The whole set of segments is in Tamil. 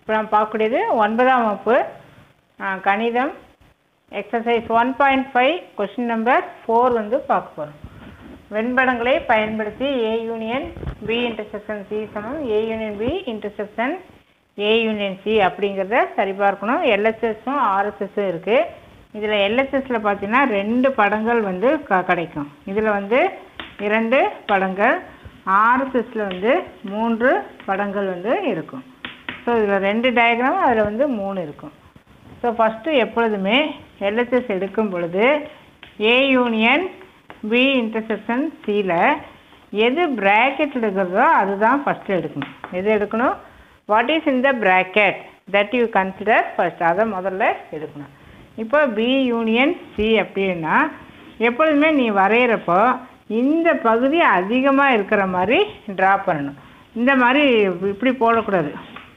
இப்போ நம்ம பார்க்கக்கூடியது ஒன்பதாம் வகுப்பு ஆ, கணிதம் exercise one point five question number four வந்து பார்க்க போகிறோம் வெண்படங்களை பயன்படுத்தி A union B intersection C சமம் A union B intersection A union C அப்படிங்கிறத சரிபார்க்கணும் எல்ஹெச்எஸும் ஆர்எஸ்எஸும் இருக்குது இதில் எல்ஹெச்எஸில் பார்த்தீங்கன்னா ரெண்டு படங்கள் வந்து க கிடைக்கும் இதில் வந்து இரண்டு படங்கள் ஆர்எஸ்எஸில் வந்து மூன்று படங்கள் வந்து இருக்கும் ஸோ இதில் ரெண்டு டயக்ராம் அதில் வந்து மூணு இருக்கும் ஸோ ஃபஸ்ட்டு எப்பொழுதுமே எல்ஹெச்எஸ் எடுக்கும் பொழுது ஏ யூனியன் பி இன்டர்செக்ஷன் சியில் எது ப்ராக்கெட்டில் இருக்கிறதோ அதுதான் ஃபஸ்ட்டு எடுக்கணும் எது எடுக்கணும் வாட் இஸ் இந்த bracket that you consider first அதை முதல்ல எடுக்கணும் இப்போ பி யூனியன் சி அப்படின்னா எப்பொழுதுமே நீ வரைகிறப்போ இந்த பகுதி அதிகமாக இருக்கிற மாதிரி ட்ரா பண்ணணும் இந்த மாதிரி இப்படி போடக்கூடாது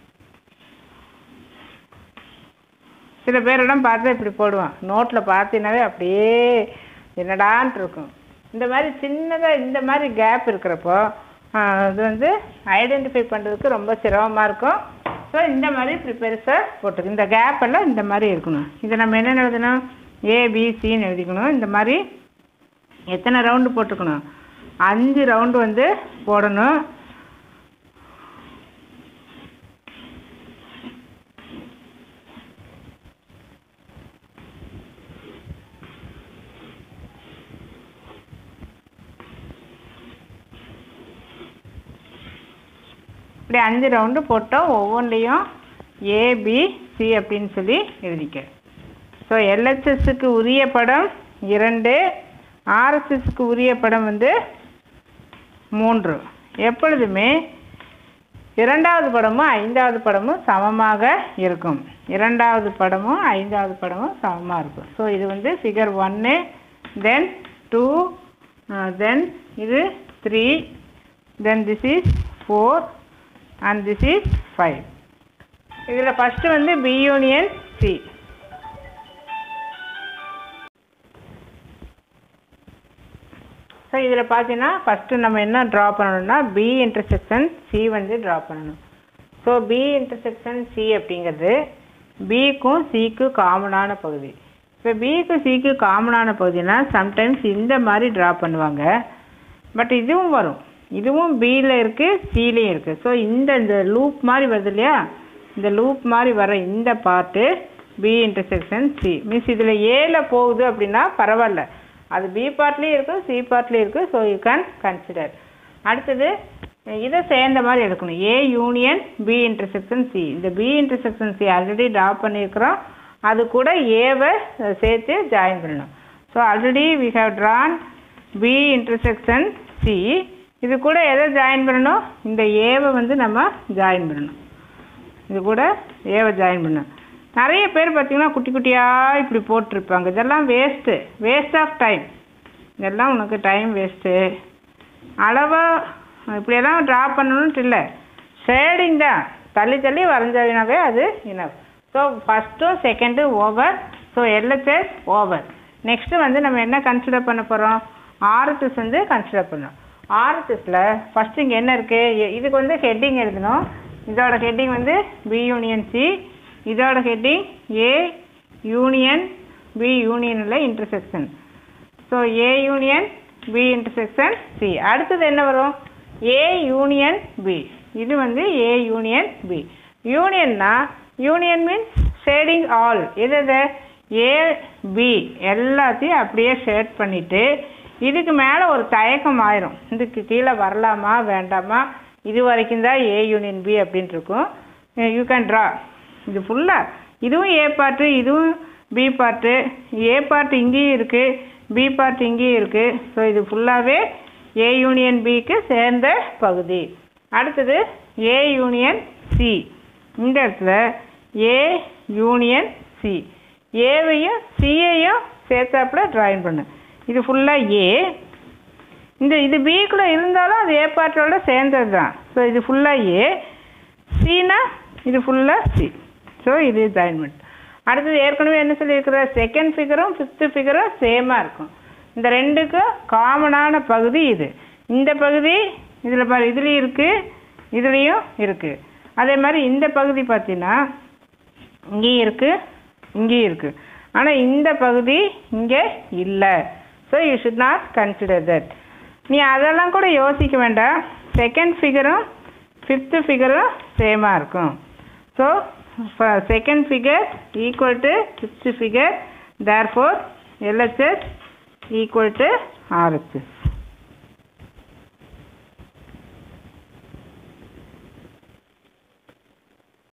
சில பேரிடம் பார்த்தா இப்படி போடுவான் நோட்டில் பார்த்தீங்கன்னாவே அப்படியே என்னடான்ட்டு இருக்கும் இந்த மாதிரி சின்னதாக இந்த மாதிரி கேப் இருக்கிறப்போ இது வந்து ஐடென்டிஃபை பண்ணுறதுக்கு ரொம்ப சிரமமாக இருக்கும் ஸோ இந்த மாதிரி இப்படி பெருசாக போட்டுருக்கு இந்த கேப் எல்லாம் இந்த மாதிரி இருக்கணும் இதை நம்ம என்னென்ன எழுதணும் ஏபிசின்னு எழுதிக்கணும் இந்த மாதிரி எத்தனை ரவுண்டு போட்டுக்கணும் அஞ்சு ரவுண்டு வந்து போடணும் இப்படி அஞ்சு ரவுண்டு போட்டோம் ஒவ்வொன்றையும் ஏபிசி அப்படின்னு சொல்லி எழுதிக்க ஸோ எல்ஹெச்எஸ்க்கு உரிய படம் இரண்டு ஆர்எஸ்எஸ்க்கு உரிய படம் வந்து மூன்று எப்பொழுதுமே இரண்டாவது படமும் ஐந்தாவது படமும் சமமாக இருக்கும் இரண்டாவது படமும் ஐந்தாவது படமும் சமமாக இருக்கும் ஸோ இது வந்து ஃபிகர் ஒன்று தென் டூ தென் இது three then this is four and this is five இதில் ஃபஸ்ட்டு வந்து பி யூனியன் சி ஸோ இதில் பார்த்தீங்கன்னா ஃபஸ்ட்டு நம்ம என்ன ட்ரா பண்ணணும்னா பி இன்டர்செக்ஷன் சி வந்து ட்ரா பண்ணணும் ஸோ பி இன்டர்செக்ஷன் சி அப்படிங்கிறது பிக்கும் சிக்கும் காமனான பகுதி இப்போ பிக்கு சிக்கு காமனான பகுதினா சம்டைம்ஸ் இந்த மாதிரி ட்ரா பண்ணுவாங்க பட் இதுவும் வரும் இதுவும் பியில் இருக்குது சிலையும் இருக்குது ஸோ இந்த இந்த லூப் மாதிரி வருது இல்லையா இந்த லூப் மாதிரி வர இந்த part B intersection C means இதில் ஏல போகுது அப்படின்னா பரவாயில்ல அது பி பார்ட்லேயும் இருக்கும் சி பார்ட்லேயும் இருக்குது ஸோ யூ கேன் கன்சிடர் அடுத்தது இதை சேர்ந்த மாதிரி எடுக்கணும் A union B intersection C இந்த B intersection C already draw பண்ணியிருக்கிறோம் அது கூட ஏவை சேர்த்து ஜாயின் பண்ணணும் so already we have drawn B intersection C இது கூட எதை ஜாயின் பண்ணணும் இந்த ஏவை வந்து நம்ம ஜாயின் பண்ணணும் இது கூட ஏவை ஜாயின் பண்ணணும் நிறைய பேர் பார்த்தீங்கன்னா குட்டி குட்டியாக இப்படி போட்டிருப்பாங்க இதெல்லாம் வேஸ்ட்டு வேஸ்ட் ஆஃப் டைம் இதெல்லாம் உனக்கு டைம் வேஸ்ட்டு அளவாக இப்படியெல்லாம் ட்ரா பண்ணணுன்ட்டு இல்லை ஷேடிங் தான் தள்ளி தள்ளி வரைஞ்சாவே அது இனஃப் ஸோ ஃபஸ்ட்டும் செகண்டும் over so LHS over next வந்து நம்ம என்ன கன்சிடர் பண்ண போகிறோம் ஆர்எஸ்எஸ் வந்து கன்சிடர் பண்ணோம் ஆர்எஸ்எஸில் ஃபஸ்ட்டு இங்கே என்ன இருக்குது இதுக்கு வந்து ஹெட்டிங் எழுதணும் இதோட ஹெட்டிங் வந்து பி யூனியன் சி இதோட ஹெட்டிங் ஏ யூனியன் பி யூனியனில் intersection so A union B intersection C அடுத்தது என்ன வரும் ஏ யூனியன் பி இது வந்து ஏ யூனியன் பி யூனியன்னா யூனியன் மீன்ஸ் ஷேடிங் ஆல் எது எது ஏ பி எல்லாத்தையும் அப்படியே ஷேட் பண்ணிவிட்டு இதுக்கு மேலே ஒரு தயக்கம் ஆயிரும் இதுக்கு கீழே வரலாமா வேண்டாமா இது வரைக்கும் தான் ஏ யூனியன் பி அப்படின்ட்டு இருக்கும் யூ கேன் ட்ரா இது ஃபுல்லாக இதுவும் ஏ பார்ட்டு இதுவும் பி பார்ட்டு ஏ பார்ட் இங்கேயும் இருக்குது பி பார்ட் இங்கேயும் இருக்குது ஸோ இது ஃபுல்லாகவே ஏ யூனியன் பிக்கு சேர்ந்த பகுதி அடுத்தது ஏ யூனியன் சி இந்த இடத்துல ஏ யூனியன் சி ஏவையும் சியையும் சேர்த்தாப்புல ட்ராயிங் பண்ணு இது ஃபுல்லாக ஏ இந்த இது பிக்குள்ளே இருந்தாலும் அது ஏ பார்ட்டோட சேர்ந்தது தான் ஸோ இது ஃபுல்லாக ஏ சினா இது ஃபுல்லாக சி ஸோ இது ஜாயின்மெண்ட் அடுத்தது ஏற்கனவே என்ன சொல்லியிருக்கிற செகண்ட் ஃபிகரும் ஃபிஃப்த்து ஃபிகரும் சேமாக இருக்கும் இந்த ரெண்டுக்கும் காமனான பகுதி இது இந்த பகுதி இதில் பாரு இதுலேயும் இருக்குது இதுலேயும் இருக்குது அதே மாதிரி இந்த பகுதி பார்த்தீங்கன்னா இங்கேயும் இருக்குது இங்கேயும் இருக்குது ஆனால் இந்த பகுதி இங்கே இல்லை so you should not consider that நீ அதெல்லாம் கூட யோசிக்க வேண்டாம் செகண்ட் ஃபிகரும் ஃபிஃப்த்து ஃபிகரும் சேமாக இருக்கும் so second figure equal to fifth figure therefore LHS equal to RHS